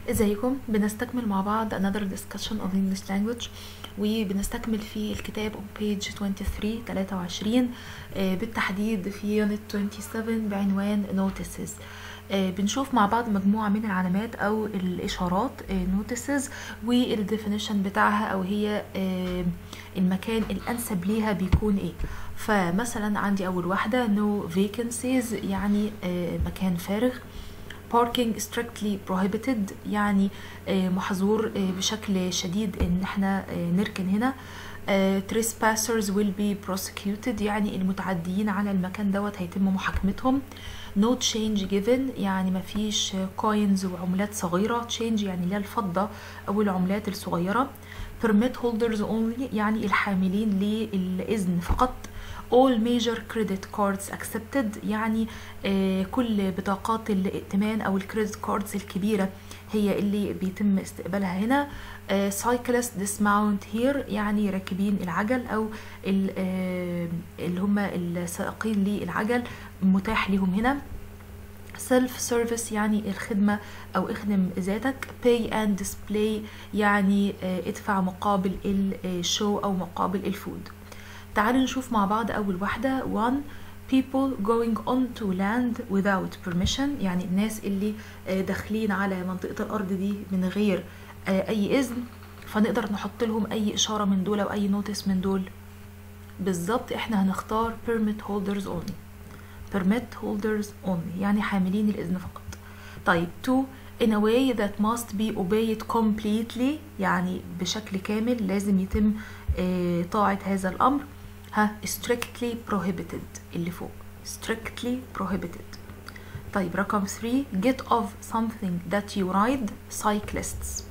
ازيكم بنستكمل مع بعض another discussion of English language وبنستكمل في الكتاب on page 23 23 آه، بالتحديد في unit 27 بعنوان notices آه، بنشوف مع بعض مجموعة من العلامات أو الإشارات آه، notices والديفينيشن بتاعها أو هي آه، المكان الأنسب ليها بيكون إيه فمثلا عندي أول واحدة no vacancies يعني آه، مكان فارغ parking strictly prohibited يعني آه، محظور آه، بشكل شديد ان احنا آه، نركن هنا آه، trespassers will be prosecuted يعني المتعديين على المكان دوت هيتم محاكمتهم no change given يعني مفيش coins وعملات صغيرة change يعني اللي هي الفضة أو العملات الصغيرة permit holders only يعني الحاملين للإذن فقط all major credit cards accepted يعني آه، كل بطاقات الائتمان او الكريدت كاردز الكبيره هي اللي بيتم استقبالها هنا آه، cyclist dismount here يعني راكبين العجل او ال- آه، اللي هم السائقين للعجل متاح لهم هنا سيلف سيرفيس يعني الخدمة أو اخدم ذاتك pay and display يعني آه، ادفع مقابل الشو أو مقابل الفود تعالوا نشوف مع بعض أول واحدة one people going onto land without permission يعني الناس اللي آه، داخلين على منطقة الأرض دي من غير آه، أي إذن فنقدر نحط لهم أي إشارة من دول أو أي نوتس من دول بالظبط احنا هنختار permit holders only permit holders only يعني حاملين الإذن فقط طيب to in a way that must be obeyed completely يعني بشكل كامل لازم يتم آه، طاعة هذا الأمر ها strictly prohibited اللي فوق strictly prohibited طيب رقم 3 get off something that you ride cyclists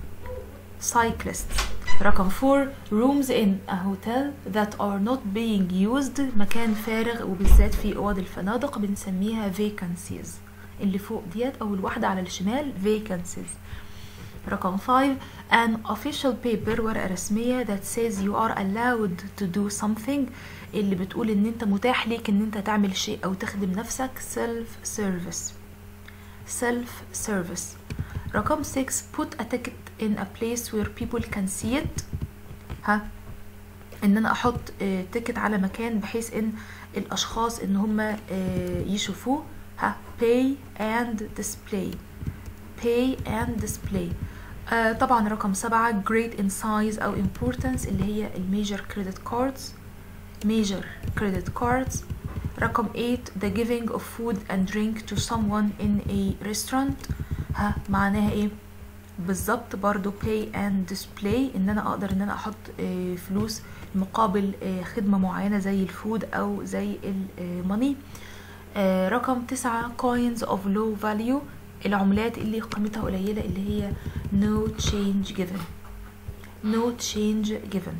cyclists رقم 4 rooms in a hotel that are not being used مكان فارغ وبالذات في اوض الفنادق بنسميها vacancies اللي فوق ديت او الواحدة على الشمال vacancies رقم 5 an official paper ورقة رسمية that says you are allowed to do something اللي بتقول ان انت متاح ليك ان انت تعمل شيء او تخدم نفسك self service self service رقم 6 put a ticket in a place where people can see it ها ان انا احط تيكت على مكان بحيث ان الاشخاص ان هم آه، يشوفوه ها pay and display pay and display آه طبعا رقم سبعة great in size أو importance اللي هي الميجر credit cards major credit cards رقم 8 the giving of food and drink to someone in a restaurant ها معناها ايه بالظبط برضو pay and display ان انا اقدر ان انا احط آه، فلوس مقابل آه، خدمة معينة زي الفود او زي الماني رقم تسعة coins of low value العملات اللي قيمتها قليلة اللي هي no change given no change given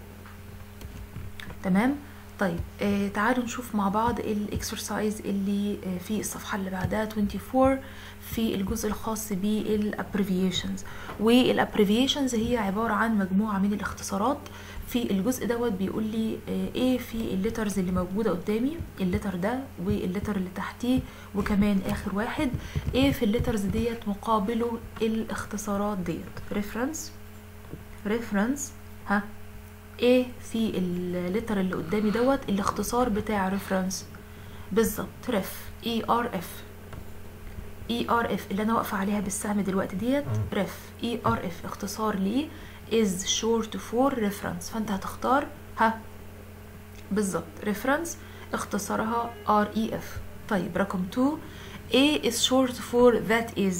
تمام طيب آه تعالوا نشوف مع بعض الاكسرسايز اللي آه في الصفحة اللي بعدها 24 في الجزء الخاص بالابريفيشنز والابريفيشنز هي عبارة عن مجموعة من الاختصارات في الجزء دوت بيقول لي آه ايه في الليترز اللي موجودة قدامي الليتر ده والليتر اللي تحتيه وكمان اخر واحد ايه في الليترز ديت مقابله الاختصارات ديت ريفرنس ريفرنس ها ايه في الليتر اللي قدامي دوت الاختصار بتاع ريفرنس بالظبط ريف اي ار اف اي ار اف اللي انا واقفه عليها بالسهم دلوقتي ديت ريف اي ار اف اختصار ليه is short for reference فانت هتختار ها بالظبط reference اختصارها ار اي اف طيب رقم 2 A is short for that is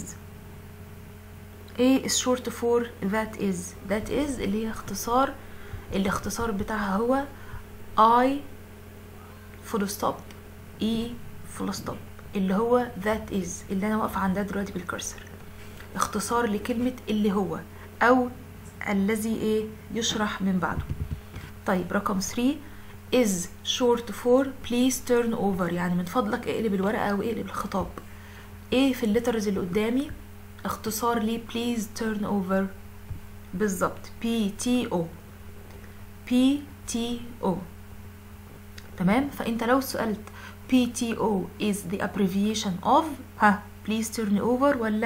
A is short for that is that is اللي هي اختصار الاختصار بتاعها هو I full stop E full stop اللي هو that is اللي انا واقفه عندها دلوقتي بالكرسر اختصار لكلمة اللي هو او الذي ايه يشرح من بعده طيب رقم 3 is short for please turn over يعني من فضلك اقلب الورقة او اقلب الخطاب ايه في الليترز اللي قدامي اختصار لي please turn over بالظبط P T O P T O تمام فانت لو سألت PTO is the abbreviation of ها please turn over ولا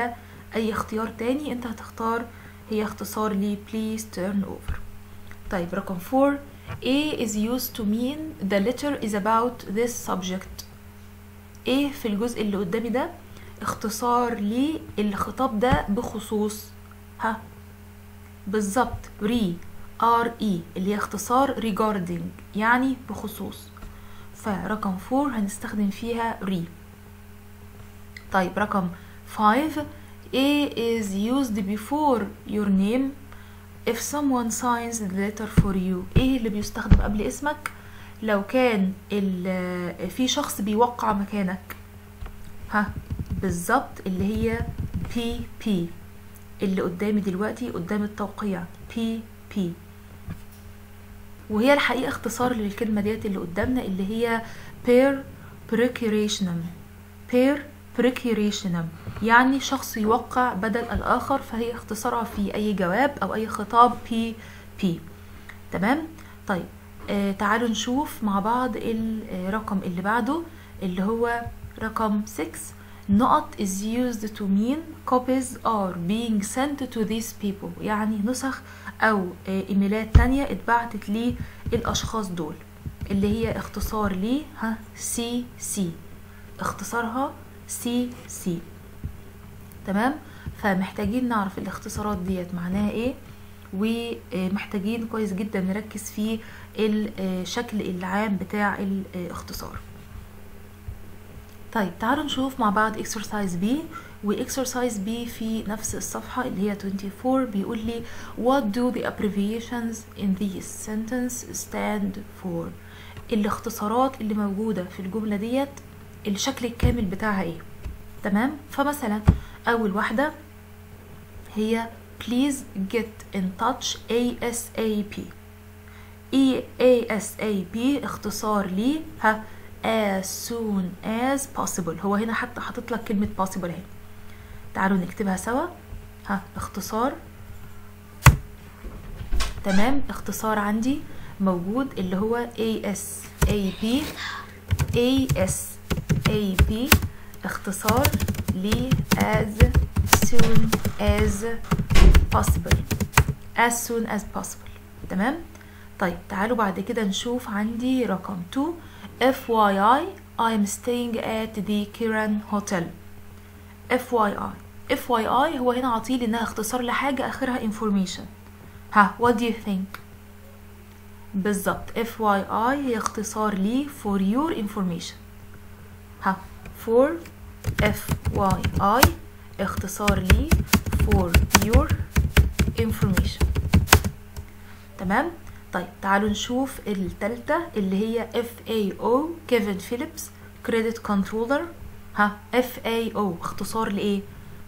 اي اختيار تاني انت هتختار هي اختصار ل please turn over طيب رقم 4 A is used to mean the letter is about this subject A في الجزء اللي قدامي ده اختصار للخطاب ده بخصوص ها بالظبط ري ار اي اللي هي اختصار regarding يعني بخصوص فرقم 4 هنستخدم فيها ري طيب رقم 5 A is used before your name if someone signs the letter for you ايه اللي بيستخدم قبل اسمك لو كان في شخص بيوقع مكانك ها بالظبط اللي هي بي بي اللي قدامي دلوقتي قدام التوقيع بي بي وهي الحقيقة اختصار للكلمة ديت اللي قدامنا اللي هي per procurationum per procurationum يعني شخص يوقع بدل الآخر فهي اختصارها في أي جواب أو أي خطاب بي بي تمام طيب آه تعالوا نشوف مع بعض الرقم اللي بعده اللي هو رقم 6 نقط is used to mean copies are being sent to these people يعني نسخ أو آه إيميلات تانية اتبعتت للأشخاص دول اللي هي اختصار لي ها سي سي اختصارها سي سي تمام فمحتاجين نعرف الاختصارات ديت معناها ايه ومحتاجين كويس جدا نركز في الشكل العام بتاع الاختصار طيب تعالوا نشوف مع بعض exercise B واكسرسايز B في نفس الصفحة اللي هي 24 بيقول لي what do the abbreviations in this sentence stand for الاختصارات اللي موجودة في الجملة ديت الشكل الكامل بتاعها ايه تمام فمثلا اول واحدة هي please get in touch ASAP E ASAP اختصار لي ها as soon as possible هو هنا حتى حاطط لك كلمة possible اهي تعالوا نكتبها سوا ها اختصار تمام اختصار عندي موجود اللي هو ASAP ASAP اختصار ل as soon as possible as soon as possible تمام طيب تعالوا بعد كده نشوف عندي رقم 2 FYI I'm staying at the Kiran Hotel FYI FYI هو هنا عطيلي انها اختصار لحاجة اخرها information ها what do you think بالظبط FYI هي اختصار لي for your information ها for FYI اختصار لي for your information تمام طيب تعالوا نشوف التالتة اللي هي FAO كيفن فيليبس كريدت كنترولر ها FAO اختصار لايه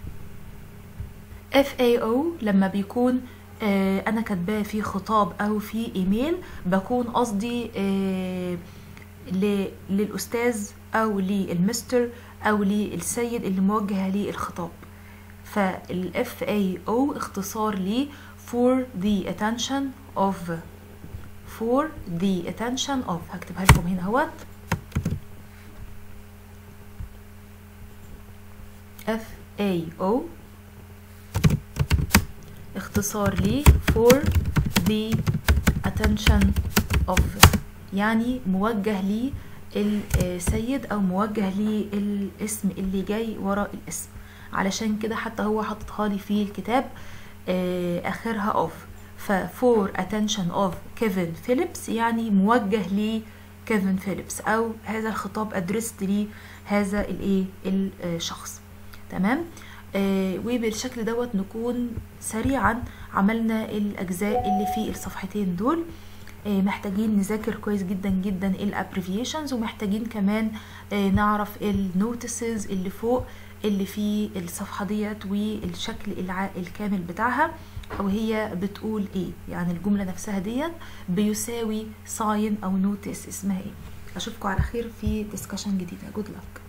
FAO لما بيكون آه انا كاتباه في خطاب او في ايميل بكون قصدي آه للاستاذ او للمستر او للسيد اللي موجه لي الخطاب فال FAO اختصار لي for the attention of for the attention of هكتبها لكم هنا اهوت FAO اختصار لي for the attention of يعني موجه لي السيد او موجه لي الاسم اللي جاي ورا الاسم علشان كده حتى هو حاططها لي في الكتاب اخرها of ف for attention of كيفن فيليبس يعني موجه لي كيفن فيليبس او هذا الخطاب ادرست لي هذا الايه الشخص تمام آه وبالشكل دوت نكون سريعا عملنا الاجزاء اللي في الصفحتين دول آه محتاجين نذاكر كويس جدا جدا الابريفيشنز ومحتاجين كمان آه نعرف النوتسز اللي فوق اللي في الصفحة ديت والشكل الكامل بتاعها او هي بتقول ايه يعني الجملة نفسها ديت بيساوي ساين او نوتس اسمها ايه اشوفكم على خير في ديسكشن جديدة جود لك